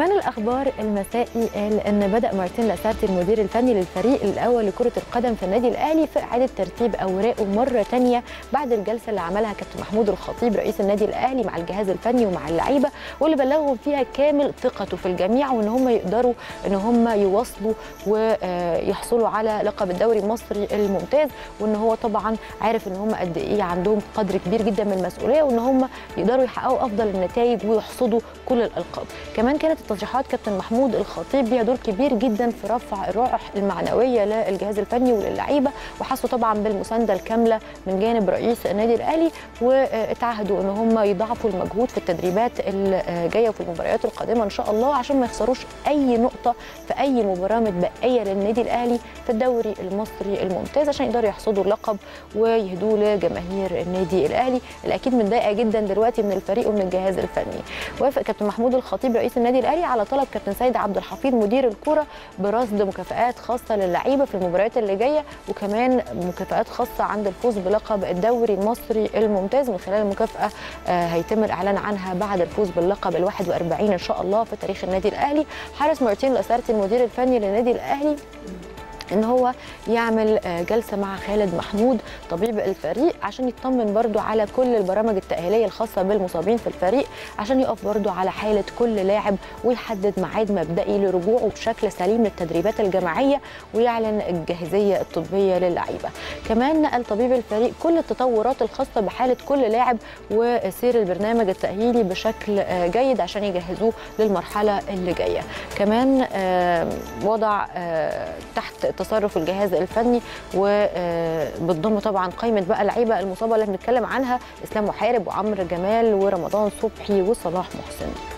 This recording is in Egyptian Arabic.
كمان الاخبار المسائي قال ان بدا مارتين لاسارتي المدير الفني للفريق الاول لكره القدم في النادي الاهلي في اعاده ترتيب اوراقه مره ثانيه بعد الجلسه اللي عملها كابتن محمود الخطيب رئيس النادي الاهلي مع الجهاز الفني ومع اللعيبه واللي بلغهم فيها كامل ثقته في الجميع وان هم يقدروا ان هم يواصلوا ويحصلوا على لقب الدوري المصري الممتاز وان هو طبعا عارف ان هم قد ايه عندهم قدر كبير جدا من المسؤوليه وان هم يقدروا يحققوا افضل النتائج ويحصدوا كل الالقاب كمان كانت التصريحات كابتن محمود الخطيب ليها دور كبير جدا في رفع الروح المعنويه للجهاز الفني وللعيبه وحسوا طبعا بالمسانده الكامله من جانب رئيس النادي الاهلي واتعهدوا ان هم يضاعفوا المجهود في التدريبات الجايه وفي المباريات القادمه ان شاء الله عشان ما يخسروش اي نقطه في اي مباراه متبقيه للنادي الاهلي في الدوري المصري الممتاز عشان يقدروا يحصدوا اللقب ويهدوه لجماهير النادي الاهلي اللي اكيد متضايقه جدا دلوقتي من الفريق ومن الجهاز الفني وافق كابتن محمود الخطيب رئيس النادي الاهلي على طلب كابتن سيد عبد الحفيظ مدير الكره برصد مكافآت خاصه للعيبه في المباريات اللي جايه وكمان مكافآت خاصه عند الفوز بلقب الدوري المصري الممتاز من خلال المكافاه هيتم الاعلان عنها بعد الفوز باللقب ال 41 ان شاء الله في تاريخ النادي الاهلي حارس مارتين لاسارتي المدير الفني للنادي الاهلي ان هو يعمل جلسه مع خالد محمود طبيب الفريق عشان يطمن برضو على كل البرامج التاهيليه الخاصه بالمصابين في الفريق عشان يقف برضو على حاله كل لاعب ويحدد ميعاد مبدئي لرجوعه بشكل سليم للتدريبات الجماعيه ويعلن الجاهزيه الطبيه للعيبه كمان قال طبيب الفريق كل التطورات الخاصه بحاله كل لاعب وسير البرنامج التاهيلي بشكل جيد عشان يجهزوه للمرحله اللي جايه كمان وضع تحت تصرف الجهاز الفني وبتضم طبعا قائمه بقى اللعيبه المصابه اللي بنتكلم عنها اسلام محارب وعمرو جمال ورمضان صبحي وصلاح محسن